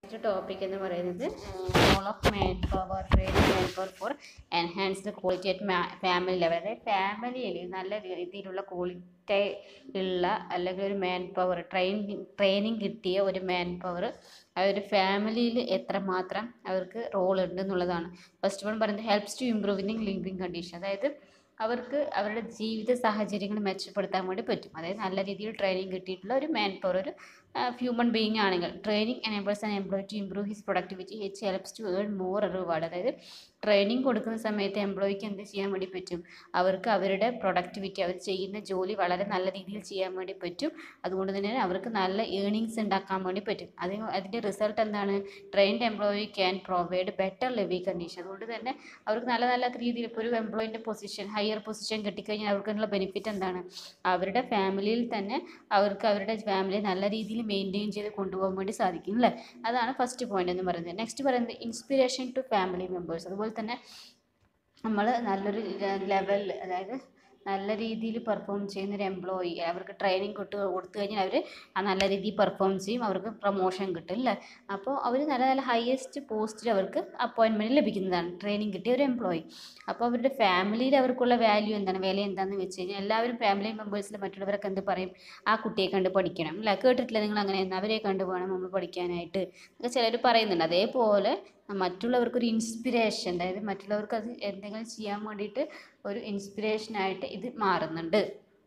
Next topic എന്ന് പറയുന്നത് role of man power training man power for enhanced quality at family level അതായത് ഫാമിലിയിൽ നല്ല രീതിയിലുള്ള ക്വാളിറ്റി ഉള്ള അല്ലെങ്കിൽ ഒരു മാൻ പവർ ട്രെയിൻ ട്രെയിനിങ് കിട്ടിയ ഒരു മാൻ പവർ ആ ഒരു ഫാമിലിയിൽ എത്രമാത്രം അവർക്ക് റോൾ ഉണ്ട് എന്നുള്ളതാണ് ഫസ്റ്റ് വൺ പറയുന്നത് helps to improving living condition അതായത് അവർക്ക് അവരുടെ ജീവിത സാഹചര്യങ്ങൾ മെച്ചപ്പെടുത്താൻ വേണ്ടി പറ്റും അതായത് നല്ല രീതിയിൽ ട്രെയിനിങ് കിട്ടിയിട്ടുള്ള ഒരു മാൻ പവർ ഒരു ഹ്യൂമൻ ബീയിങ് ആണെങ്കിൽ training enables an employee to improve his productivity it helps to earn more reward അതായത് ട്രെയിനിങ് കൊടുക്കുന്ന സമയത്ത് എംപ്ലോയിക്ക് എന്ത് ചെയ്യാൻ വേണ്ടി പറ്റും അവർക്ക് അവരുടെ പ്രൊഡക്ടിവിറ്റി അവർ ചെയ്യുന്ന ജോലി വളരെ നല്ല രീതിയിൽ ചെയ്യാൻ വേണ്ടി പറ്റും അതുകൊണ്ട് തന്നെ അവർക്ക് നല്ല ഏണിങ്സ് ഉണ്ടാക്കാൻ വേണ്ടി പറ്റും അത് അതിൻ്റെ റിസൾട്ട് എന്താണ് trained employee can provide better living condition അതുകൊണ്ട് തന്നെ അവർക്ക് നല്ല നല്ല രീതിയിൽ ഇപ്പോൾ ഒരു എംപ്ലോയിൻ്റെ പൊസിഷൻ ഹയർ പൊസിഷൻ കിട്ടിക്കഴിഞ്ഞാൽ അവർക്കുള്ള ബെനിഫിറ്റ് എന്താണ് അവരുടെ ഫാമിലിയിൽ തന്നെ അവർക്ക് അവരുടെ ഫാമിലി നല്ല രീതിയിൽ മെയിൻറ്റെയിൻ ചെയ്ത് കൊണ്ടുപോകാൻ വേണ്ടി സാധിക്കും അല്ലേ അതാണ് ഫസ്റ്റ് പോയിന്റ് എന്ന് പറയുന്നത് നെക്സ്റ്റ് പറയുന്നത് ഇൻസ്പിരേഷൻ ടു ഫാമിലി മെമ്പേഴ്സ് അതുപോലെ തന്നെ നമ്മൾ നല്ലൊരു ലെവൽ അതായത് നല്ല രീതിയിൽ പെർഫോം ചെയ്യുന്ന ഒരു എംപ്ലോയി അവർക്ക് ട്രെയിനിങ് കൊടുത്ത് കൊടുത്തു കഴിഞ്ഞാൽ അവർ ആ നല്ല രീതിയിൽ പെർഫോം ചെയ്യും അവർക്ക് പ്രൊമോഷൻ കിട്ടും അല്ലേ അപ്പോൾ അവർ നല്ല നല്ല ഹയസ്റ്റ് പോസ്റ്റിൽ അവർക്ക് അപ്പോയിൻമെൻറ്റ് ലഭിക്കുന്നതാണ് ട്രെയിനിങ് കിട്ടിയ ഒരു എംപ്ലോയി അപ്പോൾ അവരുടെ ഫാമിലിയിൽ അവർക്കുള്ള വാല്യൂ എന്താണ് വില എന്താണെന്ന് വെച്ച് കഴിഞ്ഞാൽ എല്ലാവരും ഫാമിലി മെമ്പേഴ്സിൽ മറ്റുള്ളവരൊക്കെ എന്ത് പറയും ആ കുട്ടിയെ കണ്ട് പഠിക്കണം അല്ല കേട്ടിട്ടില്ല നിങ്ങൾ അങ്ങനെ അവരെ കണ്ട് വേണം നമ്മൾ പഠിക്കാനായിട്ട് എന്നൊക്കെ ചിലർ പറയുന്നുണ്ട് അതേപോലെ മറ്റുള്ളവർക്കൊരു ഇൻസ്പിരേഷൻ അതായത് മറ്റുള്ളവർക്ക് അത് എന്തെങ്കിലും ചെയ്യാൻ വേണ്ടിയിട്ട് ഒരു ഇൻസ്പിരേഷനായിട്ട് ഇത് മാറുന്നുണ്ട്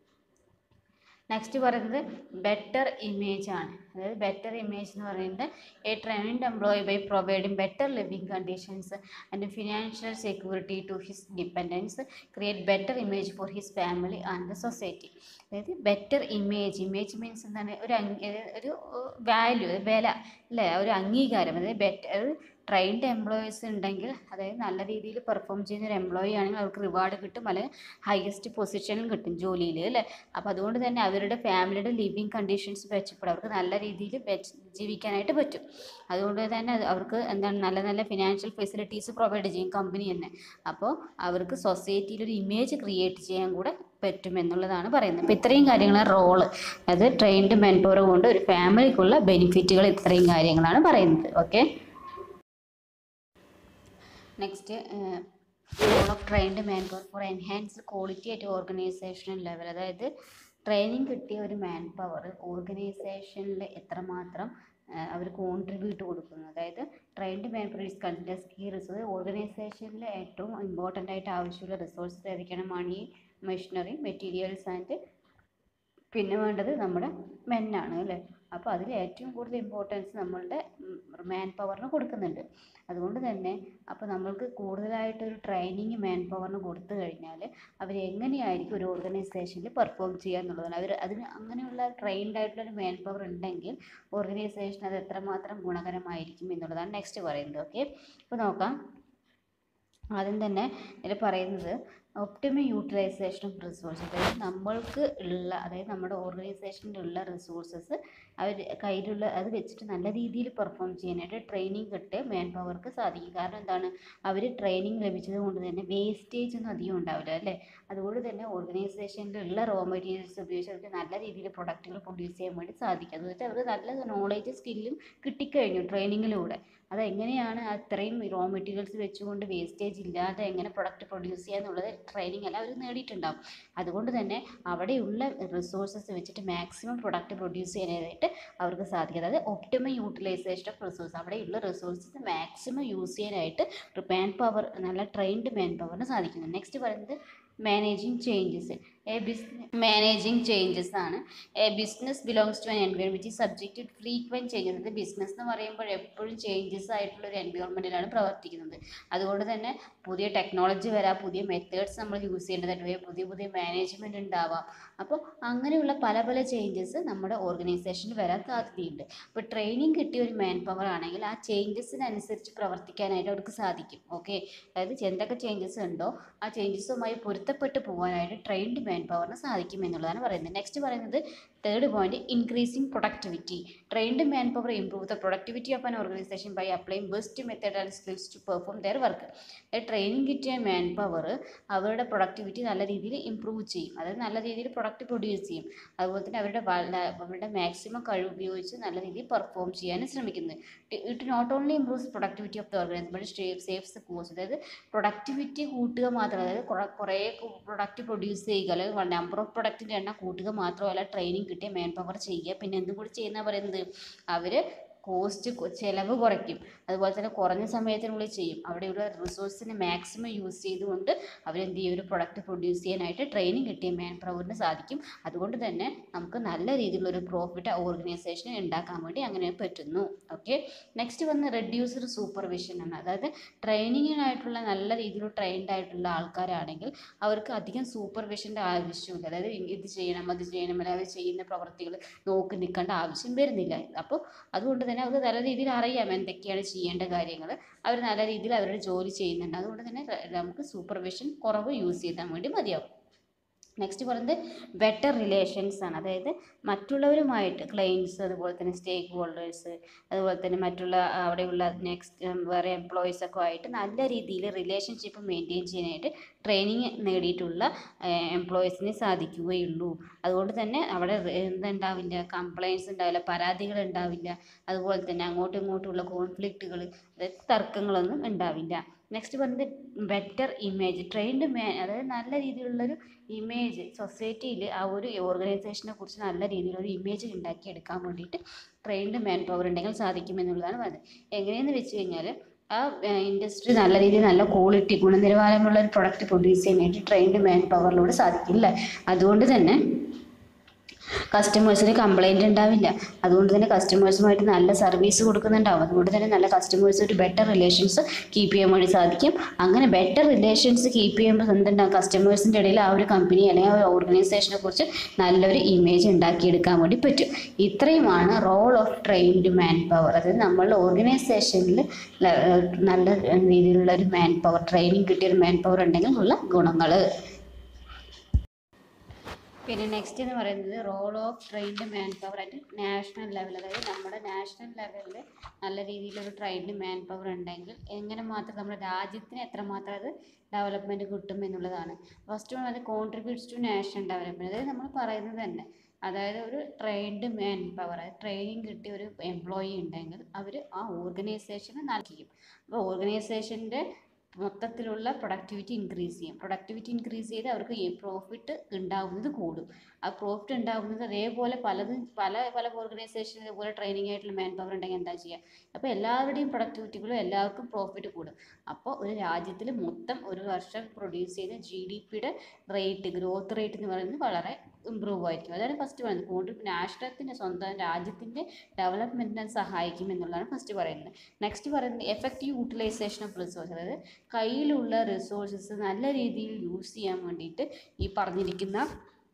നെക്സ്റ്റ് പറയുന്നത് ബെറ്റർ ഇമേജ് ആണ് അതായത് ബെറ്റർ ഇമേജ് എന്ന് പറയുന്നത് a trained employee by providing better living conditions and financial security to his dependents create better image for his family and the society അതായത് ബെറ്റർ ഇമേജ് ഇമേജ് മീൻസ് എന്താണ് ഒരു അംഗീ- ഒരു value വില അല്ലേ ഒരു അംഗീകാരം അതായത് ബെറ്റർ ട്രെയിൻഡ് എംപ്ലോയീസ് ഉണ്ടെങ്കിൽ അതായത് നല്ല രീതിയിൽ പെർഫോം ചെയ്യുന്ന ഒരു എംപ്ലോയി ആണെങ്കിൽ അവർക്ക് റിവാർഡ് കിട്ടും അല്ലെങ്കിൽ ഹയസ്റ്റ് പൊസിഷനും കിട്ടും ജോലിയിൽ അല്ലേ അപ്പോൾ അതുകൊണ്ട് തന്നെ അവരുടെ ഫാമിലിയുടെ ലിവിങ് കണ്ടീഷൻസ് മെച്ചപ്പെടും അവർക്ക് നല്ല രീതിയിൽ വെച്ച് ജീവിക്കാനായിട്ട് പറ്റും അതുകൊണ്ട് തന്നെ അത് അവർക്ക് എന്താണ് നല്ല നല്ല ഫിനാൻഷ്യൽ ഫെസിലിറ്റീസ് പ്രൊവൈഡ് ചെയ്യും കമ്പനി തന്നെ അപ്പോൾ അവർക്ക് സൊസൈറ്റിയിൽ ഒരു ഇമേജ് ക്രിയേറ്റ് ചെയ്യാൻ കൂടെ പറ്റും എന്നുള്ളതാണ് പറയുന്നത് അപ്പോൾ ഇത്രയും കാര്യങ്ങളാണ് റോള് അത് ട്രെയിൻഡ് മെൻ പവർ കൊണ്ട് ഒരു ഫാമിലിക്കുള്ള ബെനിഫിറ്റുകൾ ഇത്രയും കാര്യങ്ങളാണ് പറയുന്നത് okay next role of trained man power for enhance quality at organisational level അതായത് ട്രെയിനിങ് കിട്ടിയ ഒരു മാൻ പവർ ഓർഗനൈസേഷനിൽ എത്രമാത്രം അവർ കോൺട്രിബ്യൂട്ട് കൊടുക്കുന്നു അതായത് trained manpower is considers key resource ഓർഗനൈസേഷനിൽ ഏറ്റവും ഇമ്പോർട്ടൻ്റ് ആയിട്ട് ആവശ്യമുള്ള റിസോഴ്സസ് ഏതൊക്കെയാണ് മണി മെഷീനറി മെറ്റീരിയൽസ് ആൻഡ് പിന്നെ വേണ്ടത് നമ്മുടെ മെന്നാണ് അല്ലേ അപ്പോൾ അതിൽ ഏറ്റവും കൂടുതൽ ഇമ്പോർട്ടൻസ് നമ്മളുടെ മാൻ പവറിന് കൊടുക്കുന്നുണ്ട് അതുകൊണ്ട് തന്നെ അപ്പോൾ നമ്മൾക്ക് കൂടുതലായിട്ട് ഒരു ട്രെയിനിങ് മാൻ പവറിന് കൊടുത്തു കഴിഞ്ഞാൽ അവർ എങ്ങനെയായിരിക്കും ഒരു ഓർഗനൈസേഷനിൽ പെർഫോം ചെയ്യുക എന്നുള്ളതാണ് അവർ അതിന് അങ്ങനെയുള്ള ട്രെയിൻഡ് ആയിട്ടുള്ള ഒരു മാൻ പവർ ഉണ്ടെങ്കിൽ ഓർഗനൈസേഷൻ അത് എത്രമാത്രം ഗുണകരമായിരിക്കും എന്നുള്ളതാണ് നെക്സ്റ്റ് പറയുന്നത് ഓക്കെ അപ്പോൾ നോക്കാം ആദ്യം തന്നെ ഇതിൽ പറയുന്നത് ഒപ്റ്റിമം യൂട്ടിലൈസേഷൻ ഓഫ് റിസോഴ്സ് അതായത് നമ്മൾക്ക് ഉള്ള അതായത് നമ്മുടെ ഓർഗനൈസേഷനിൽ ഉള്ള റിസോഴ്സസ് അവർ കയ്യിലുള്ള അത് വെച്ചിട്ട് നല്ല രീതിയിൽ പെർഫോം ചെയ്യാനായിട്ട് ട്രെയിനിങ് കിട്ടിയ മാൻ പവർക്ക് സാധിക്കും കാരണം എന്താണ് അവർ ട്രെയിനിങ് ലഭിച്ചത് കൊണ്ട് തന്നെ വേസ്റ്റേജ് ഒന്നും അധികം ഉണ്ടാവില്ല അല്ലേ അതുകൊണ്ട് തന്നെ ഓർഗനൈസേഷനിലുള്ള റോ മെറ്റീരിയൽസ് ഉപയോഗിച്ച് അവർക്ക് നല്ല രീതിയിൽ പ്രൊഡക്റ്റുകൾ പ്രൊഡ്യൂസ് ചെയ്യാൻ വേണ്ടി സാധിക്കും അതുകൊണ്ട് വെച്ചാൽ അവർക്ക് നല്ല നോളേജ് സ്കില്ലും കിട്ടിക്കഴിഞ്ഞു ട്രെയിനിങ്ങിലൂടെ അതെങ്ങനെയാണ് അത്രയും റോ മെറ്റീരിയൽസ് വെച്ചുകൊണ്ട് വേസ്റ്റേജ് ഇല്ലാതെ എങ്ങനെ പ്രൊഡക്റ്റ് പ്രൊഡ്യൂസ് ചെയ്യുക എന്നുള്ളത് ട്രെയിനിങ് എല്ലാം അവർ നേടിയിട്ടുണ്ടാവും അതുകൊണ്ട് തന്നെ അവിടെയുള്ള റിസോഴ്സസ് വെച്ചിട്ട് മാക്സിമം പ്രൊഡക്റ്റ് പ്രൊഡ്യൂസ് ചെയ്യാനായിട്ട് അവർക്ക് സാധിക്കും അതായത് ഒപ്റ്റിമം യൂട്ടിലൈസേഷൻ ഓഫ് റിസോഴ്സ് അവിടെയുള്ള റിസോഴ്സസ് മാക്സിമം യൂസ് ചെയ്യാനായിട്ട് മാൻ പവർ നല്ല ട്രെയിൻഡ് മാൻ പവറിന് സാധിക്കുന്നു നെക്സ്റ്റ് പറയുന്നത് managing changes a business managing changes ആണ് a business belongs to an environment which is subject to frequent changes അത് ബിസിനസ് എന്ന് പറയുമ്പോൾ എപ്പോഴും ചേഞ്ചസ് ആയിട്ടുള്ള ഒരു എൻവയോൺമെൻറ്റിലാണ് പ്രവർത്തിക്കുന്നത് അതുകൊണ്ട് തന്നെ പുതിയ ടെക്നോളജി വരാം പുതിയ മെത്തേഡ്സ് നമ്മൾ യൂസ് ചെയ്യേണ്ടതായിട്ട് വരും പുതിയ പുതിയ മാനേജ്മെൻറ്റ് ഉണ്ടാവാം അപ്പോൾ അങ്ങനെയുള്ള പല പല ചേഞ്ചസ് നമ്മുടെ ഓർഗനൈസേഷനിൽ വരാൻ സാധ്യതയുണ്ട് അപ്പോൾ ട്രെയിനിങ് കിട്ടിയ ഒരു മാൻ പവർ ആണെങ്കിൽ ആ ചേഞ്ചസിനനുസരിച്ച് പ്രവർത്തിക്കാനായിട്ട് അവർക്ക് സാധിക്കും ഓക്കെ അതായത് എന്തൊക്കെ ചേഞ്ചസ് ഉണ്ടോ ആ ചേഞ്ചസുമായി പൊരുത്തപ്പെട്ട് പോകാനായിട്ട് ട്രെയിൻഡ് മാൻ പവറിന് സാധിക്കും എന്നുള്ളതാണ് പറയുന്നത് നെക്സ്റ്റ് പറയുന്നത് third point increasing productivity trained manpower improve the productivity of an organisation by applying best method and skills to perform their work training കിട്ടിയ മാൻ പവർ അവരുടെ പ്രൊഡക്ടിവിറ്റി നല്ല രീതിയിൽ ഇമ്പ്രൂവ് ചെയ്യും അതായത് നല്ല രീതിയിൽ പ്രൊഡക്റ്റ് പ്രൊഡ്യൂസ് ചെയ്യും അതുപോലെ തന്നെ അവരുടെ വള- അവരുടെ മാക്സിമം കഴിവ് ഉപയോഗിച്ച് നല്ല രീതിയിൽ പെർഫോം ചെയ്യാനും ശ്രമിക്കുന്നത് it not only improves productivity of the organisation but saves the cost അതായത് പ്രൊഡക്ടിവിറ്റി കൂട്ടുക മാത്രമല്ല അതായത് കുറെ- കുറേ പ്രൊഡക്റ്റ് പ്രൊഡ്യൂസ് ചെയ്യുക അല്ലെങ്കിൽ നമ്പർ ഓഫ് പ്രൊഡക്റ്റിൻ്റെ എണ്ണം കൂട്ടുക മാത്രമല്ല ട്രെയിനിങ് കിട്ടിയ മാൻ പവർ ചെയ്യുക പിന്നെ എന്തും കൂടി ചെയ്യുന്ന പറയുന്നത് അവർ കോസ്റ്റ് ചിലവ് കുറയ്ക്കും അതുപോലെ തന്നെ കുറഞ്ഞ സമയത്തിനുള്ളിൽ ചെയ്യും അവിടെയുള്ള റിസോഴ്സിനെ മാക്സിമം യൂസ് ചെയ്തുകൊണ്ട് അവരെന്ത് ചെയ്യും ഒരു പ്രൊഡക്റ്റ് പ്രൊഡ്യൂസ് ചെയ്യാനായിട്ട് ട്രെയിനിങ് കിട്ടിയ മാൻ പവറിന് സാധിക്കും അതുകൊണ്ട് തന്നെ നമുക്ക് നല്ല രീതിയിലുള്ള ഒരു പ്രോഫിറ്റ് ഓർഗനൈസേഷന് ഉണ്ടാക്കാൻ വേണ്ടി അങ്ങനെ പറ്റുന്നു ഓക്കെ നെക്സ്റ്റ് വന്ന് റെഡ്യൂസർ സൂപ്പർവിഷൻ ആണ് അതായത് ട്രെയിനിങ്ങിനായിട്ടുള്ള നല്ല രീതിയിൽ ട്രെയിൻഡ് ആയിട്ടുള്ള ആൾക്കാരാണെങ്കിൽ അവർക്ക് അധികം സൂപ്പർവിഷൻ്റെ ആവശ്യമില്ല അതായത് ഇത് ചെയ്യണം അത് ചെയ്യണം അല്ലെങ്കിൽ അവർ ചെയ്യുന്ന പ്രവർത്തികൾ നോക്കി നിൽക്കേണ്ട ആവശ്യം വരുന്നില്ല അപ്പോൾ അതുകൊണ്ട് തന്നെ അവർക്ക് നല്ല രീതിയിൽ അറിയാം എന്തൊക്കെയാണ് ചെയ്യേണ്ട കാര്യങ്ങൾ അവർ നല്ല രീതിയിൽ അവരുടെ ജോലി ചെയ്യുന്നുണ്ട് അതുകൊണ്ട് തന്നെ നമുക്ക് സൂപ്പർവിഷൻ കുറവ് യൂസ് ചെയ്താൽ വേണ്ടി മതിയാവും നെക്സ്റ്റ് പറയുന്നത് ബെറ്റർ റിലേഷൻസ് ആണ് അതായത് മറ്റുള്ളവരുമായിട്ട് ക്ലയൻസ് അതുപോലെ തന്നെ സ്റ്റേക്ക് ഹോൾഡേഴ്സ് അതുപോലെ തന്നെ മറ്റുള്ള അവിടെയുള്ള നെക്സ്റ്റ് വേറെ എംപ്ലോയീസ് ഒക്കെ ആയിട്ട് നല്ല രീതിയിൽ റിലേഷൻഷിപ്പ് മെയിൻറ്റെയിൻ ചെയ്യാനായിട്ട് ട്രെയിനിങ് നേടിയിട്ടുള്ള എംപ്ലോയീസിന് സാധിക്കുകയുള്ളൂ അതുകൊണ്ട് തന്നെ അവിടെ എന്തുണ്ടാവില്ല കംപ്ലയിൻസ് ഉണ്ടാവില്ല പരാതികൾ ഉണ്ടാവില്ല അതുപോലെ തന്നെ അങ്ങോട്ടും ഇങ്ങോട്ടുമുള്ള കോൺഫ്ലിക്റ്റുകൾ അതായത് തർക്കങ്ങളൊന്നും ഉണ്ടാവില്ല നെക്സ്റ്റ് പറയുന്നത് ബെറ്റർ ഇമേജ് ട്രെയിൻഡ് മാൻ അതായത് നല്ല രീതിയിലുള്ളൊരു ഇമേജ് സൊസൈറ്റിയിൽ ആ ഒരു ഓർഗനൈസേഷനെ കുറിച്ച് നല്ല രീതിയിലൊരു ഇമേജ് ഉണ്ടാക്കിയെടുക്കാൻ വേണ്ടിയിട്ട് ട്രെയിൻഡ് മാൻ പവർ ഉണ്ടെങ്കിൽ സാധിക്കുമെന്നുള്ളതാണ് പറയുന്നത് എങ്ങനെയെന്ന് വെച്ച് കഴിഞ്ഞാൽ ആ ഇൻഡസ്ട്രി നല്ല രീതിയിൽ നല്ല ക്വാളിറ്റി ഗുണനിലവാരമുള്ള ഒരു പ്രൊഡക്റ്റ് പ്രൊഡ്യൂസ് ചെയ്യാനായിട്ട് ട്രെയിൻഡ് മാൻ പവറിലൂടെ സാധിക്കില്ല അതുകൊണ്ട് തന്നെ കസ്റ്റമേഴ്സിന് കംപ്ലൈൻറ്റ് ഉണ്ടാവില്ല അതുകൊണ്ട് തന്നെ കസ്റ്റമേഴ്സുമായിട്ട് നല്ല സർവീസ് കൊടുക്കുന്നുണ്ടാവും അതുകൊണ്ട് തന്നെ നല്ല കസ്റ്റമേഴ്സ് ഒരു ബെറ്റർ റിലേഷൻസ് കീപ്പ് ചെയ്യാൻ വേണ്ടി സാധിക്കും അങ്ങനെ ബെറ്റർ റിലേഷൻസ് കീപ്പ് ചെയ്യുമ്പോൾ എന്തുണ്ടാവും കസ്റ്റമേഴ്സിൻ്റെ ഇടയിൽ ആ ഒരു കമ്പനി അല്ലെങ്കിൽ ആ ഒരു ഓർഗനൈസേഷനെ കുറിച്ച് നല്ലൊരു ഇമേജ് ഉണ്ടാക്കിയെടുക്കാൻ വേണ്ടി പറ്റും ഇത്രയുമാണ് role of trained manpower അതായത് നമ്മളുടെ ഓർഗനൈസേഷനിൽ നല്ല രീതിയിലുള്ള ഒരു മാൻ പവർ ട്രെയിനിങ് കിട്ടിയ ഒരു മാൻ പവർ ഉണ്ടെങ്കിൽ ഉള്ള ഗുണങ്ങൾ പിന്നെ നെക്സ്റ്റ് എന്ന് പറയുന്നത് role of trained manpower at national level അതായത് നമ്മുടെ നാഷണൽ ലെവലിൽ നല്ല രീതിയിലൊരു ട്രെയിൻഡ് മാൻ പവർ ഉണ്ടെങ്കിൽ എങ്ങനെ മാത്രം നമ്മുടെ രാജ്യത്തിന് എത്രമാത്രം അത് ഡെവലപ്മെൻറ്റ് കിട്ടും എന്നുള്ളതാണ് ഫസ്റ്റ് വൺ അത് കോൺട്രിബ്യൂട്ട്സ് ടു നാഷണൽ ഡെവലപ്മെൻറ്റ് അതായത് നമ്മൾ പറയുന്നത് തന്നെ അതായത് ഒരു ട്രെയിൻഡ് മാൻ പവർ അതായത് ട്രെയിനിങ് കിട്ടിയ ഒരു എംപ്ലോയി ഉണ്ടെങ്കിൽ അവർ ആ ഓർഗനൈസേഷനെ നൽകിയും അപ്പോൾ ഓർഗനൈസേഷൻ്റെ മൊത്തത്തിലുള്ള പ്രൊഡക്ടിവിറ്റി ഇൻക്രീസ് ചെയ്യും പ്രൊഡക്ടിവിറ്റി ഇൻക്രീസ് ചെയ്ത് അവർക്ക് ഈ പ്രോഫിറ്റ് ഉണ്ടാവുന്നത് കൂടും ആ പ്രോഫിറ്റ് ഉണ്ടാവുന്നത് അതേപോലെ പലതും പല പല ഓർഗനൈസേഷൻ ഇതുപോലെ ട്രെയിനിങ് ആയിട്ടുള്ള മാൻ പവർ ഉണ്ടെങ്കിൽ എന്താ ചെയ്യുക അപ്പോൾ എല്ലാവരുടെയും പ്രൊഡക്ടിവിറ്റികളും എല്ലാവർക്കും പ്രോഫിറ്റ് കൂടും അപ്പോൾ ഒരു രാജ്യത്തിൽ മൊത്തം ഒരു വർഷം പ്രൊഡ്യൂസ് ചെയ്യുന്ന ജി ഡി പിയുടെ റേറ്റ് ഗ്രോത്ത് റേറ്റ് എന്ന് പറയുന്നത് വളരെ ഇമ്പ്രൂവ് ആയിരിക്കും അതാണ് ഫസ്റ്റ് പറയുന്നത് കോൺട്രി രാഷ്ട്രത്തിൻ്റെ സ്വന്തം രാജ്യത്തിൻ്റെ ഡെവലപ്മെൻറ്റിനെ സഹായിക്കും എന്നുള്ളതാണ് ഫസ്റ്റ് പറയുന്നത് നെക്സ്റ്റ് പറയുന്നത് എഫക്റ്റീവ് യൂട്ടിലൈസേഷൻ ഓഫ് റിസോഴ്സ് അതായത് കയ്യിലുള്ള റിസോഴ്സസ് നല്ല രീതിയിൽ യൂസ് ചെയ്യാൻ വേണ്ടിയിട്ട് ഈ പറഞ്ഞിരിക്കുന്ന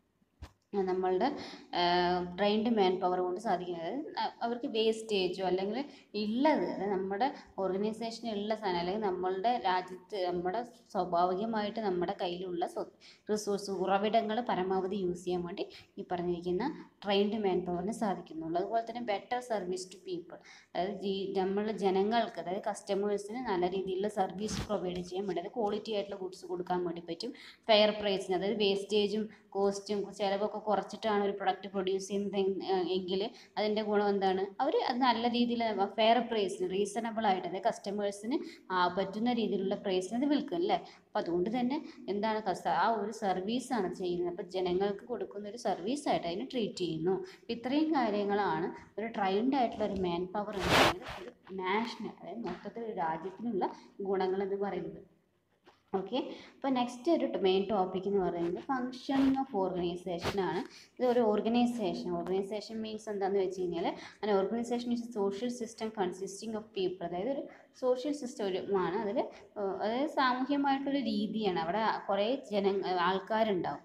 നമ്മളുടെ ട്രെയിൻഡ് മാൻ പവർ കൊണ്ട് സാധിക്കുന്നത് അതായത് അ- അവർക്ക് വേസ്റ്റേജോ അല്ലെങ്കിൽ ഉള്ളത് അതായത് നമ്മുടെ ഓർഗനൈസേഷനിൽ ഉള്ള സാധനം അല്ലെങ്കിൽ നമ്മളുടെ രാജ്യത്ത് നമ്മുടെ സ്വാഭാവികമായിട്ട് നമ്മുടെ കയ്യിലുള്ള റിസോഴ്സ് ഉറവിടങ്ങൾ പരമാവധി യൂസ് ചെയ്യാൻ വേണ്ടി ഈ പറഞ്ഞിരിക്കുന്ന ട്രെയിൻഡ് മാൻ പവറിന് സാധിക്കുന്നുള്ളൂ അതുപോലെ തന്നെ ബെറ്റർ സർവീസ് ടു പീപ്പിൾ അതായത് ജീ നമ്മൾ ജനങ്ങൾക്ക് അതായത് കസ്റ്റമേഴ്സിന് നല്ല രീതിയിലുള്ള സർവീസ് പ്രൊവൈഡ് ചെയ്യാൻ വേണ്ടി അതായത് ക്വാളിറ്റി ആയിട്ടുള്ള ഗുഡ്സ് കൊടുക്കാൻ വേണ്ടി പറ്റും ഫെയർ പ്രൈസിന് അതായത് വേസ്റ്റേജും കോസ്റ്റും ചിലവൊക്കെ കുറച്ചിട്ടാണ് ഒരു പ്രൊഡക്റ്റ് പ്രൊഡ്യൂസ് ചെയ്യുന്നത് എങ്കിൽ അതിൻ്റെ ഗുണം എന്താണ് അവർ അത് നല്ല രീതിയിൽ ഫെയർ പ്രൈസിന് റീസണബിൾ ആയിട്ട് അതായത് കസ്റ്റമേഴ്സിന് പറ്റുന്ന രീതിയിലുള്ള പ്രൈസിന് അത് വിൽക്കും അല്ലേ അപ്പോൾ അതുകൊണ്ട് തന്നെ എന്താണ് കസ്റ്റ ആ ഒരു സർവീസാണ് ചെയ്യുന്നത് അപ്പോൾ ജനങ്ങൾക്ക് കൊടുക്കുന്ന ഒരു സർവീസായിട്ട് അതിനെ ട്രീറ്റ് ചെയ്യുന്നു അപ്പോൾ ഇത്രയും കാര്യങ്ങളാണ് ഒരു ട്രെയിൻഡ് ആയിട്ടുള്ള ഒരു മാൻ പവർ ഉണ്ടെങ്കിൽ ഒരു നാഷണൽ അതായത് മൊത്തത്തിൽ ഒരു രാജ്യത്തിനുള്ള ഗുണങ്ങൾ എന്ന് പറയുന്നത് ഓക്കെ അപ്പോൾ നെക്സ്റ്റ് ഒരു മെയിൻ ടോപ്പിക് എന്ന് പറയുന്നത് ഫങ്ഷനിങ് ഓഫ് ഓർഗനൈസേഷൻ ആണ് ഇത് ഒരു ഓർഗനൈസേഷൻ ഓർഗനൈസേഷൻ മീൻസ് എന്താണെന്ന് വെച്ച് കഴിഞ്ഞാൽ an organisation is social system consisting of people അതായത് ഒരു സോഷ്യൽ സിസ്റ്റം ആണ് അതിൽ അതായത് സാമൂഹ്യമായിട്ടൊരു രീതിയാണ് അവിടെ കുറേ ജന ആൾക്കാരുണ്ടാവും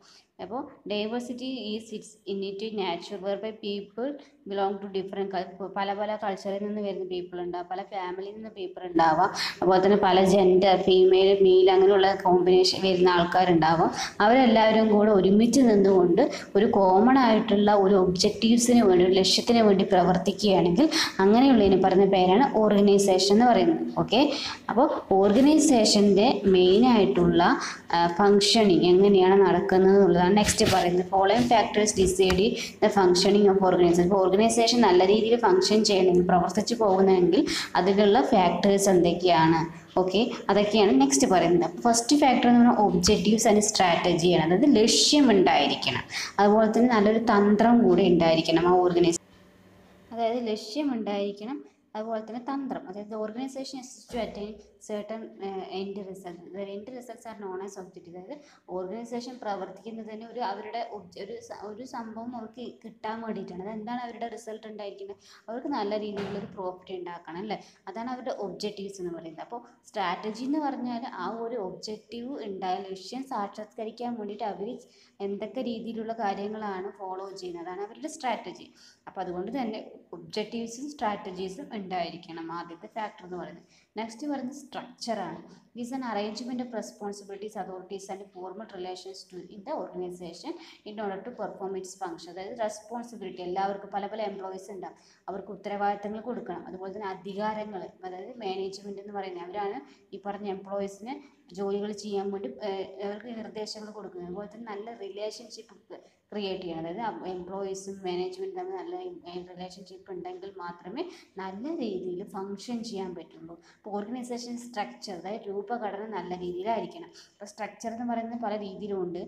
അപ്പോൾ diversity is its innate natural whereby people belong to different പല പല കൾച്ചറിൽ നിന്ന് വരുന്ന പീപ്പിൾ ഉണ്ടാവും പല ഫാമിലിയിൽ നിന്ന് പീപ്പിൾ ഉണ്ടാവാം അതുപോലെ തന്നെ പല ജെൻഡർ ഫീമെയിൽ മെയിൽ അങ്ങനെയുള്ള കോമ്പിനേഷൻ വരുന്ന ആൾക്കാരുണ്ടാവാം അവരെല്ലാവരും കൂടെ ഒരുമിച്ച് നിന്നുകൊണ്ട് ഒരു കോമൺ ആയിട്ടുള്ള ഒരു ഒബ്ജക്റ്റീവ്സിന് വേണ്ടി ഒരു ലക്ഷ്യത്തിന് വേണ്ടി പ്രവർത്തിക്കുകയാണെങ്കിൽ അങ്ങനെയുള്ളതിന് പറയുന്ന പേരാണ് ഓർഗനൈസേഷൻ എന്ന് പറയുന്നത് ഓക്കെ അപ്പോൾ ഓർഗനൈസേഷൻ്റെ മെയിൻ ആയിട്ടുള്ള ഫങ്ഷനിങ് എങ്ങനെയാണ് നടക്കുന്നത് എന്നുള്ളതാണ് നെക്സ്റ്റ് പറയുന്നത് following factors decide the functioning of organisation ഇപ്പോൾ ഓർഗനൈസേഷൻ നല്ല രീതിയിൽ ഫങ്ഷൻ ചെയ്യണമെങ്കിൽ പ്രവർത്തിച്ചു പോകുന്നതെങ്കിൽ അതിലുള്ള ഫാക്ടേഴ്സ് എന്തൊക്കെയാണ് ഓക്കെ അതൊക്കെയാണ് നെക്സ്റ്റ് പറയുന്നത് അപ്പോൾ ഫസ്റ്റ് ഫാക്ടർ എന്ന് പറഞ്ഞാൽ ഒബ്ജക്റ്റീവ്സ് ആൻഡ് സ്ട്രാറ്റജിയാണ് അതായത് ലക്ഷ്യമുണ്ടായിരിക്കണം അതുപോലെ തന്നെ നല്ലൊരു തന്ത്രം കൂടി ഉണ്ടായിരിക്കണം ആ ഓർഗനൈസേഷൻ അതായത് ലക്ഷ്യമുണ്ടായിരിക്കണം അതുപോലെ തന്നെ തന്ത്രം അതായത് organisation to attain certain end result end results are known as objective അതായത് ഓർഗനൈസേഷൻ പ്രവർത്തിക്കുന്നതിന് ഒരു അവരുടെ ഒബ്ജ- ഒരു സ- ഒരു സംഭവം അവർക്ക് കിട്ടാൻ വേണ്ടിയിട്ടാണ് അതെന്താണ് അവരുടെ റിസൾട്ട് ഉണ്ടായിരിക്കുന്നത് അവർക്ക് നല്ല രീതിയിലുള്ള ഒരു പ്രോഫിറ്റ് ഉണ്ടാക്കണം അല്ലേ അതാണ് അവരുടെ ഒബ്ജക്റ്റീവ്സ് എന്ന് പറയുന്നത് അപ്പോൾ സ്ട്രാറ്റജി എന്ന് പറഞ്ഞാൽ ആ ഒരു ഒബ്ജക്റ്റീവ് ഉണ്ടായ ലക്ഷ്യം സാക്ഷാത്കരിക്കാൻ വേണ്ടിയിട്ട് അവർ എന്തൊക്കെ രീതിയിലുള്ള കാര്യങ്ങളാണ് ഫോളോ ചെയ്യുന്നത് അതാണ് അവരുടെ സ്ട്രാറ്റജി അപ്പോൾ അതുകൊണ്ട് തന്നെ ഒബ്ജക്റ്റീവ്സും സ്ട്രാറ്റജീസും ഉണ്ടായിരിക്കണം ആദ്യത്തെ ഫാക്ടർ എന്ന് പറയുന്നത് നെക്സ്റ്റ് പറയുന്നത് സ്ട്രക്ചറാണ് is an arrangement of responsibilities authorities and formal relations to in the organisation in order to perform its function അതായത് റെസ്പോൺസിബിലിറ്റി എല്ലാവർക്കും പല പല എംപ്ലോയീസ് ഉണ്ടാവും അവർക്ക് ഉത്തരവാദിത്തങ്ങൾ കൊടുക്കണം അതുപോലെ തന്നെ അധികാരങ്ങൾ അതായത് മാനേജ്മെൻറ്റ് എന്ന് പറയുന്നത് അവരാണ് ഈ പറഞ്ഞ എംപ്ലോയീസിന് ജോലികൾ ചെയ്യാൻ വേണ്ടി ഏഹ്, അവർക്ക് നിർദ്ദേശങ്ങൾ കൊടുക്കുന്നത് അതുപോലെ തന്നെ നല്ല റിലേഷൻഷിപ്പ് ക്രിയേറ്റ് ചെയ്യണം അതായത് എംപ്ലോയീസും മാനേജ്മെൻറ്റും തമ്മിൽ നല്ല റിലേഷൻഷിപ്പ് ഉണ്ടെങ്കിൽ മാത്രമേ നല്ല രീതിയിൽ ഫങ്ഷൻ ചെയ്യാൻ പറ്റുള്ളൂ അപ്പോൾ ഓർഗനൈസേഷൻ സ്ട്രക്ചർ അതായത് രൂപഘടന നല്ല രീതിയിലായിരിക്കണം അപ്പോൾ സ്ട്രക്ചർ എന്ന് പറയുന്നത് പല രീതിയിലുമുണ്ട്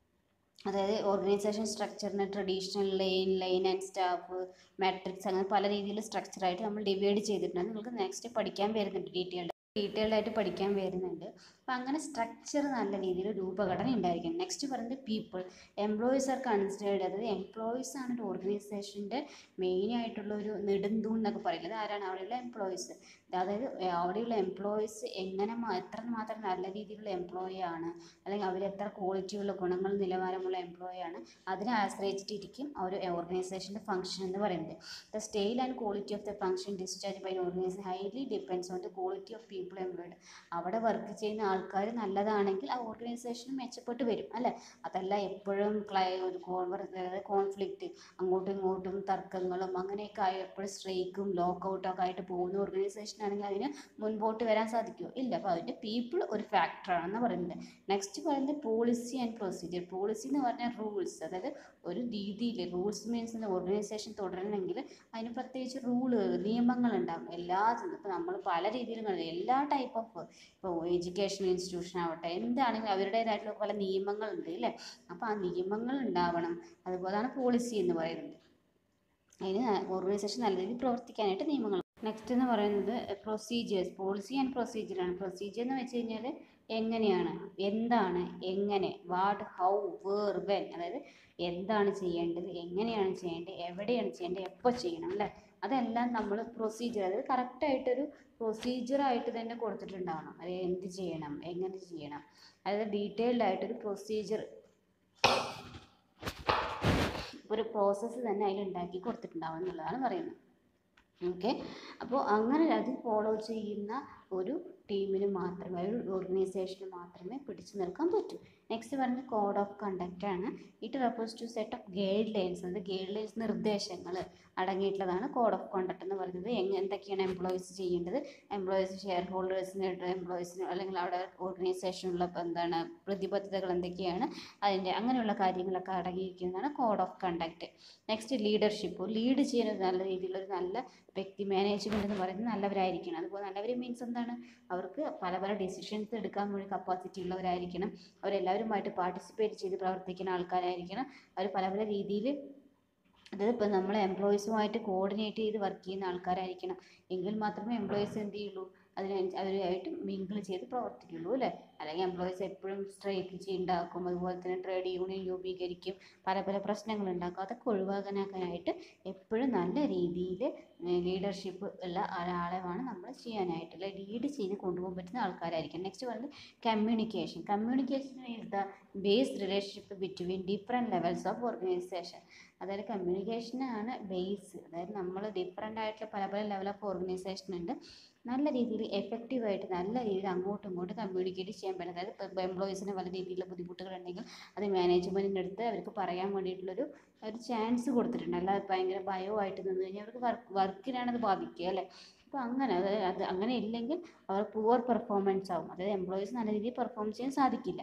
അതായത് ഓർഗനൈസേഷൻ സ്ട്രക്ചറിന് traditional line line and staff matrix അങ്ങനെ പല രീതിയിൽ സ്ട്രക്ചറായിട്ട് നമ്മൾ ഡിവൈഡ് ചെയ്തിട്ടുണ്ട് നിങ്ങൾക്ക് നെക്സ്റ്റ് പഠിക്കാൻ വരുന്നുണ്ട് ഡീറ്റെയിൽഡ് ഡീറ്റെയിൽഡ് ആയിട്ട് പഠിക്കാൻ വരുന്നുണ്ട് അപ്പോൾ അങ്ങനെ സ്ട്രക്ചർ നല്ല രീതിയിൽ രൂപഘടന ഉണ്ടായിരിക്കണം നെക്സ്റ്റ് പറയുന്നത് പീപ്പിൾ എംപ്ലോയീസ് ആർ കൺസിഡേർഡ് അതായത് എംപ്ലോയീസ് ആണ് ഒരു ഓർഗനൈസേഷൻ്റെ മെയിൻ ആയിട്ടുള്ള ഒരു നെടുന്തൂൺ എന്നൊക്കെ പറയുന്നത് ആരാണ് അവിടെയുള്ള എംപ്ലോയീസ് അതായത് അവിടെയുള്ള എംപ്ലോയീസ് എങ്ങനെ മാ- എത്ര മാത്രം നല്ല രീതിയിലുള്ള എംപ്ലോയി ആണ് അല്ലെങ്കിൽ അവർ എത്ര ക്വാളിറ്റിയുള്ള ഗുണങ്ങൾ നിലവാരമുള്ള എംപ്ലോയി ആണ് അതിനെ ആശ്രയിച്ചിട്ടിരിക്കും ആ ഒരു ഓർഗനൈസേഷൻ്റെ ഫംഗ്ഷൻ എന്ന് പറയുന്നത് the style and quality of the function discharge by organisation highly depends on the quality of people employed അവിടെ വർക്ക് ചെയ്യുന്ന ആൾക്കാർ നല്ലതാണെങ്കിൽ ആ ഓർഗനൈസേഷൻ മെച്ചപ്പെട്ട് വരും അല്ലേ അതല്ല എപ്പോഴും ക്ലൈ ഒരു കോൺവർ അതായത് കോൺഫ്ലിക്റ്റ് അങ്ങോട്ടും ഇങ്ങോട്ടും തർക്കങ്ങളും അങ്ങനെയൊക്കെ ആയി എപ്പോഴും സ്ട്രൈക്കും ലോക്കൗട്ടൊക്കെ ആയിട്ട് പോകുന്ന ഓർഗനൈസേഷൻ ആണെങ്കിൽ അതിന് മുൻപോട്ട് വരാൻ സാധിക്കുമോ ഇല്ല അപ്പോൾ അതിൻ്റെ പീപ്പിൾ ഒരു ഫാക്ടറാണെന്ന് പറയുന്നത് നെക്സ്റ്റ് പറയുന്നത് പോളിസി ആൻഡ് പ്രൊസീജിയർ പോളിസി എന്ന് പറഞ്ഞാൽ റൂൾസ് അതായത് ഒരു രീതിയിൽ റൂൾസ് മീൻസ് ഓർഗനൈസേഷൻ തുടരണമെങ്കിൽ അതിന് പ്രത്യേകിച്ച് റൂള് നിയമങ്ങൾ ഉണ്ടാകും എല്ലാത്തിനും ഇപ്പോൾ നമ്മൾ പല രീതിയിലും കാണും എല്ലാ ടൈപ്പ് ഓഫ് ഇപ്പോൾ എഡ്യൂക്കേഷൻ ഇൻസ്റ്റിറ്റ്യൂഷൻ ആവട്ടെ എന്താണെങ്കിലും അവരുടേതായിട്ടുള്ള പല നിയമങ്ങളുണ്ട് അല്ലേ അപ്പോൾ ആ നിയമങ്ങൾ ഉണ്ടാവണം അതുപോലെയാണ് പോളിസി എന്ന് പറയുന്നത് അതിന് ഓർഗനൈസേഷൻ നല്ല രീതിയിൽ പ്രവർത്തിക്കാനായിട്ട് നിയമങ്ങൾ നെക്സ്റ്റ് എന്ന് പറയുന്നത് പ്രൊസീജിയേഴ്സ് പോളിസി ആൻഡ് പ്രൊസീജിയറാണ് പ്രൊസീജിയർ എന്ന് വെച്ച് കഴിഞ്ഞാൽ എങ്ങനെയാണ് എന്താണ് എങ്ങനെ വാട്ട് ഹൗ വേർ വെൻ അതായത് എന്താണ് ചെയ്യേണ്ടത് എങ്ങനെയാണ് ചെയ്യേണ്ടത് എവിടെയാണ് ചെയ്യേണ്ടത് എപ്പോൾ ചെയ്യണം അല്ലേ അതെല്ലാം നമ്മൾ പ്രൊസീജിയർ അതായത് കറക്റ്റായിട്ടൊരു പ്രൊസീജിയറായിട്ട് തന്നെ കൊടുത്തിട്ടുണ്ടാവണം അത് എന്ത് ചെയ്യണം എങ്ങനെ ചെയ്യണം അതായത് ഡീറ്റെയിൽഡ് ആയിട്ടൊരു പ്രൊസീജിയർ ഒരു പ്രോസസ്സ് തന്നെ അതിൽ ഉണ്ടാക്കി കൊടുത്തിട്ടുണ്ടാവും എന്നുള്ളതാണ് പറയുന്നത് ഓക്കെ അപ്പോൾ അങ്ങനെ അത് ഫോളോ ചെയ്യുന്ന ഒരു ടീമിന് മാത്രമേ ഒരു ഓർഗനൈസേഷന് മാത്രമേ പിടിച്ചു നിൽക്കാൻ പറ്റൂ നെക്സ്റ്റ് പറയുന്നത് കോഡ് ഓഫ് കണ്ടക്റ്റ് ആണ് it refers to set of guidelines അത് ഗൈഡ് ലൈൻസ് നിർദ്ദേശങ്ങൾ അടങ്ങിയിട്ടുള്ളതാണ് കോഡ് ഓഫ് കണ്ടക്ട് എന്ന് പറയുന്നത് എങ്ങ എന്തൊക്കെയാണ് എംപ്ലോയീസ് ചെയ്യേണ്ടത് എംപ്ലോയീസ് ഷെയർ ഹോൾഡേഴ്സിന് എംപ്ലോയീസിന് അല്ലെങ്കിൽ അവിടെ ഓർഗനൈസേഷനുള്ള എന്താണ് പ്രതിബദ്ധതകൾ എന്തൊക്കെയാണ് അതിൻ്റെ അങ്ങനെയുള്ള കാര്യങ്ങളൊക്കെ അടങ്ങിയിരിക്കുന്നതാണ് code of conduct next leadership lead ചെയ്യുന്നത് നല്ല രീതിയിലുള്ള ഒരു നല്ല വ്യക്തി മാനേജ്മെൻറ്റ് എന്ന് പറയുന്നത് നല്ലവരായിരിക്കണം അതുപോലെ നല്ലവർ മീൻസ് എന്താണ് അവർക്ക് പല പല ഡിസിഷൻസ് എടുക്കാൻ വേണ്ടി കപ്പാസിറ്റി ഉള്ളവരായിരിക്കണം അവരെല്ലാവരുമായിട്ട് പാർട്ടിസിപ്പേറ്റ് ചെയ്ത് പ്രവർത്തിക്കുന്ന ആൾക്കാരായിരിക്കണം അവർ പല പല രീതിയിൽ അതായത് ഇപ്പോൾ നമ്മളെ എംപ്ലോയീസുമായിട്ട് കോർഡിനേറ്റ് ചെയ്ത് വർക്ക് ചെയ്യുന്ന ആൾക്കാരായിരിക്കണം എങ്കിൽ മാത്രമേ എംപ്ലോയീസ് എന്ത് ചെയ്യുള്ളൂ അതിന് അവരുമായിട്ട് മിങ്കിൾ ചെയ്ത് പ്രവർത്തിക്കുള്ളൂ അല്ലേ അല്ലെങ്കിൽ എംപ്ലോയീസ് എപ്പോഴും സ്ട്രൈക്ക് ചെയ്യുണ്ടാക്കും അതുപോലെ തന്നെ ട്രേഡ് യൂണിയൻ രൂപീകരിക്കും പല പല പ്രശ്നങ്ങൾ ഉണ്ടാക്കും അതൊക്കെ ഒഴിവാക്കാനാക്കാനായിട്ട് എപ്പോഴും നല്ല രീതിയിൽ ലീഡർഷിപ്പ് ഉള്ള ഒരാളെ വേണം നമ്മൾ ചെയ്യാനായിട്ട് അല്ലെ ലീഡ് ചെയ്ത് കൊണ്ടുപോകാൻ പറ്റുന്ന ആൾക്കാരായിരിക്കും നെക്സ്റ്റ് പറയുന്നത് communication communication is the base relationship between different levels of organisation അതായത് കമ്മ്യൂണിക്കേഷനാണ് ബേസ് അതായത് നമ്മൾ ഡിഫറെൻ്റ് ആയിട്ടുള്ള പല പല ലെവൽ ഓഫ് ഓർഗനൈസേഷൻ ഉണ്ട് നല്ല രീതിയിൽ എഫക്റ്റീവായിട്ട് നല്ല രീതിയിൽ അങ്ങോട്ടും ഇങ്ങോട്ടും കമ്മ്യൂണിക്കേറ്റ് ചെയ്യാൻ പറ്റും അതായത് ഇപ്പോൾ എംപ്ലോയീസിന് പല രീതിയിലുള്ള ബുദ്ധിമുട്ടുകളുണ്ടെങ്കിൽ അത് മാനേജ്മെൻറ്റിൻ്റെ അടുത്ത് അവർക്ക് പറയാൻ വേണ്ടിയിട്ടുള്ളൊരു ഒരു ചാൻസ് കൊടുത്തിട്ടുണ്ട് അല്ലാതെ ഭയങ്കര ഭയമായിട്ട് നിന്ന് കഴിഞ്ഞാൽ അവർക്ക് വർക്ക് വർക്കിനാണ് അത് ബാധിക്കുക അല്ലേ അപ്പോൾ അങ്ങനെ അതായത് അത് അങ്ങനെ ഇല്ലെങ്കിൽ അവർ പുവർ പെർഫോമൻസ് ആവും അതായത് എംപ്ലോയീസ് നല്ല രീതിയിൽ പെർഫോം ചെയ്യാൻ സാധിക്കില്ല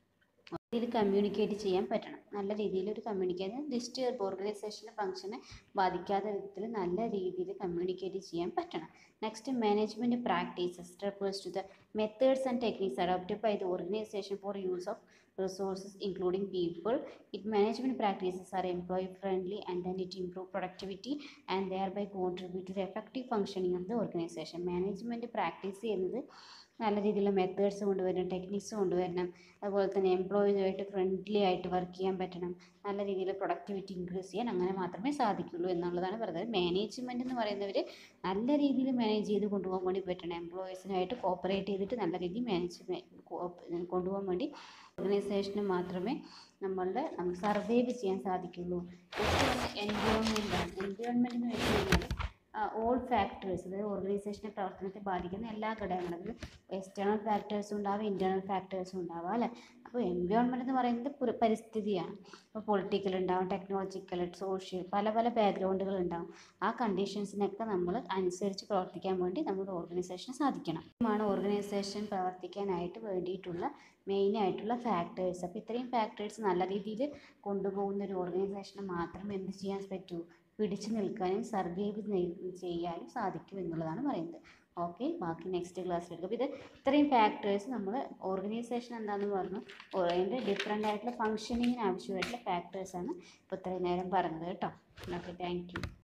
രീതിയിൽ കമ്മ്യൂണിക്കേറ്റ് ചെയ്യാൻ പറ്റണം നല്ല രീതിയിൽ ഒരു കമ്മ്യൂണിക്കേഷൻ ഡിസ്റ്റർബ് ഓർഗനൈസേഷൻ്റെ ഫംഗ്ഷനെ ബാധിക്കാത്ത വിധത്തിൽ നല്ല രീതിയിൽ കമ്മ്യൂണിക്കേറ്റ് ചെയ്യാൻ പറ്റണം next management practices refers to the methods and techniques adopted by the organization for use of resources including people. It management practices are employee friendly and then it improve productivity and thereby contribute to the effective functioning of the organization. Management practice ചെയ്യുന്നത് നല്ല രീതിയിലുള്ള methods കൊണ്ടുവരണം techniques കൊണ്ടുവരണം അതുപോലെ തന്നെ എംപ്ലോയിയുമായിട്ട് friendly ആയിട്ട് work ചെയ്യാൻ പറ്റണം നല്ല രീതിയിൽ പ്രൊഡക്ടിവിറ്റി ഇൻക്രീസ് ചെയ്യാൻ അങ്ങനെ മാത്രമേ സാധിക്കുള്ളൂ എന്നുള്ളതാണ് പറയുന്നത് മാനേജ്മെൻറ്റ് എന്ന് പറയുന്നവർ നല്ല രീതിയിൽ മാനേജ് ചെയ്ത് കൊണ്ടുപോകാൻ വേണ്ടി പറ്റണം എംപ്ലോയീസിനായിട്ട് കോപ്പറേറ്റ് ചെയ്തിട്ട് നല്ല രീതിയിൽ മാനേജ് കൊണ്ടുപോകാൻ വേണ്ടി ഓർഗനൈസേഷന് മാത്രമേ നമ്മളുടെ നമുക്ക് സർവൈവ് ചെയ്യാൻ സാധിക്കുള്ളൂ എൻവയോൺമെൻ്റ് ആണ് എൻവയോൺമെൻറ്റ് എന്ന് വെച്ച് കഴിഞ്ഞാൽ ഓൾ ഫാക്ടേഴ്സ് അതായത് ഓർഗനൈസേഷൻ്റെ പ്രവർത്തനത്തെ ബാധിക്കുന്ന എല്ലാ ഘടകങ്ങളും അതായത് എക്സ്റ്റേണൽ ഫാക്ടേഴ്സും ഉണ്ടാവും ഇൻറ്റേർണൽ ഫാക്ടേഴ്സും ഉണ്ടാവും അല്ലേ അപ്പോൾ എൻവയോൺമെൻറ്റ് എന്ന് പറയുന്നത് പുര- പരിസ്ഥിതിയാണ് ഇപ്പോൾ പൊളിറ്റിക്കൽ ഉണ്ടാവും ടെക്നോളജിക്കൽ സോഷ്യൽ പല പല ബാക്ക്ഗ്രൗണ്ടുകൾ ഉണ്ടാവും ആ കണ്ടീഷൻസിനൊക്കെ നമ്മൾ അനുസരിച്ച് പ്രവർത്തിക്കാൻ വേണ്ടി നമ്മുടെ ഓർഗനൈസേഷന് സാധിക്കണം ആണ് ഓർഗനൈസേഷൻ പ്രവർത്തിക്കാനായിട്ട് വേണ്ടിയിട്ടുള്ള മെയിൻ ആയിട്ടുള്ള ഫാക്ടേഴ്സ് അപ്പോൾ ഇത്രയും ഫാക്ടേഴ്സ് നല്ല രീതിയിൽ കൊണ്ടുപോകുന്ന ഒരു ഓർഗനൈസേഷന് മാത്രമേ എന്ത് ചെയ്യാൻ പറ്റൂ പിടിച്ചു നിൽക്കാനും സർവൈവ് ചെയ്യാനും സാധിക്കും എന്നുള്ളതാണ് പറയുന്നത് ഓക്കെ ബാക്കി നെക്സ്റ്റ് ക്ലാസ്സിൽ എടുക്കും അപ്പോൾ ഇത് ഇത്രയും ഫാക്ടേഴ്സ് നമ്മൾ ഓർഗനൈസേഷൻ എന്താണെന്ന് പറഞ്ഞു ഓ- അതിൻ്റെ ഡിഫറെൻ്റ് ആയിട്ടുള്ള ഫങ്ഷനിങ്ങിന് ആവശ്യമായിട്ടുള്ള ഫാക്ടേഴ്സാണ് ഇപ്പോൾ ഇത്രയും നേരം പറഞ്ഞത് കേട്ടോ ഓക്കെ താങ്ക് യു